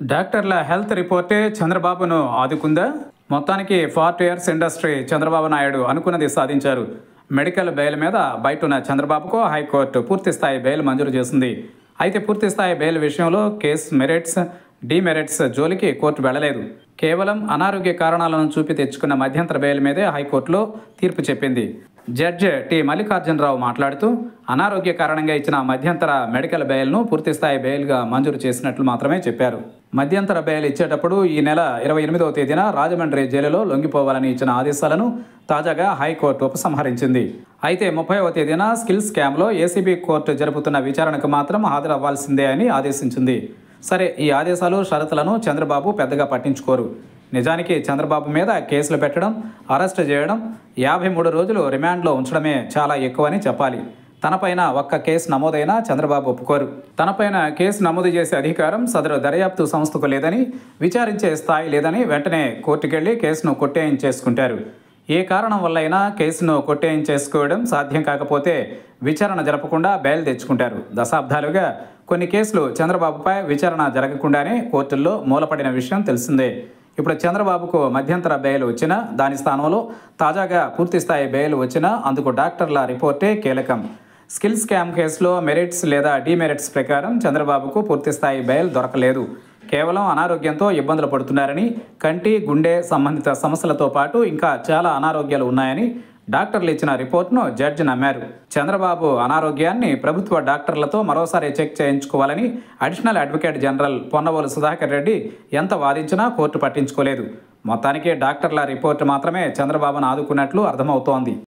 డాక్టర్ల హెల్త్ రిపోర్టే చంద్రబాబును ఆదుకుందా మొత్తానికి forty years industry Chandrababu Naidu అనుకున్నది సాధించారు మెడికల్ బెయిల్ మీద బయటున్న చంద్రబాబుకు హైకోర్టు పూర్తి స్థాయి బెయిల్ మంజూరు చేసింది అయితే పూర్తి స్థాయి బెయిల్ విషయంలో కేసు మెరిట్స్ డిమెరిట్స్ జోలికి కోర్టు వెళ్లలేదు కేవలం అనారోగ్య కారణాలను చూపి తెచ్చుకున్న మధ్యంతర బెయిల్ మీదే హైకోర్టులో తీర్పు చెప్పింది జడ్జి టి మల్లికార్జునరావు మాట్లాడుతూ అనారోగ్య కారణంగా ఇచ్చిన మధ్యంతర మెడికల్ బెయిల్ను పూర్తి స్థాయి బెయిల్గా మంజూరు చేసినట్లు మాత్రమే చెప్పారు మధ్యంతర బెయిల్ ఇచ్చేటప్పుడు ఈ నెల ఇరవై ఎనిమిదవ తేదీన రాజమండ్రి జైలులో లొంగిపోవాలని ఇచ్చిన ఆదేశాలను తాజాగా హైకోర్టు ఉపసంహరించింది అయితే ముప్పైవ తేదీన స్కిల్ స్కామ్లో ఏసీబీ కోర్టు జరుపుతున్న విచారణకు మాత్రం హాజరవ్వాల్సిందే అని ఆదేశించింది సరే ఈ ఆదేశాలు షరతులను చంద్రబాబు పెద్దగా పట్టించుకోరు నిజానికి చంద్రబాబు మీద కేసులు పెట్టడం అరెస్ట్ చేయడం యాభై మూడు రోజులు రిమాండ్లో ఉంచడమే చాలా ఎక్కువని చెప్పాలి తనపైన ఒక్క కేసు నమోదైనా చంద్రబాబు ఒప్పుకోరు తనపైన కేసు నమోదు చేసే అధికారం సదరు దర్యాప్తు సంస్థకు లేదని విచారించే స్థాయి లేదని వెంటనే కోర్టుకెళ్లి కేసును కొట్టేయించేసుకుంటారు ఏ కారణం వల్లైనా కేసును కొట్టేయించేసుకోవడం సాధ్యం కాకపోతే విచారణ జరపకుండా బెయిల్ తెచ్చుకుంటారు దశాబ్దాలుగా కొన్ని కేసులు చంద్రబాబుపై విచారణ జరగకుండానే కోర్టుల్లో మూలపడిన విషయం తెలిసిందే ఇప్పుడు చంద్రబాబుకు మధ్యంతర బెయిల్ వచ్చినా దాని స్థానంలో తాజాగా పూర్తిస్థాయి బెయిల్ వచ్చినా అందుకు డాక్టర్ల రిపోర్టే కీలకం స్కిల్ స్కామ్ కేసులో మెరిట్స్ లేదా డిమెరిట్స్ ప్రకారం చంద్రబాబుకు పూర్తిస్థాయి బెయిల్ దొరకలేదు కేవలం అనారోగ్యంతో ఇబ్బందులు పడుతున్నారని కంటి గుండె సంబంధిత సమస్యలతో పాటు ఇంకా చాలా అనారోగ్యాలు ఉన్నాయని డాక్టర్లు ఇచ్చిన రిపోర్ట్ను జడ్జి నమ్మారు చంద్రబాబు అనారోగ్యాన్ని ప్రభుత్వ డాక్టర్లతో మరోసారి చెక్ చేయించుకోవాలని additional advocate general Ponnavolu Sudhakar Reddy ఎంత వాదించినా కోర్టు పట్టించుకోలేదు మొత్తానికి డాక్టర్ల రిపోర్టు మాత్రమే చంద్రబాబును ఆదుకున్నట్లు అర్థమవుతోంది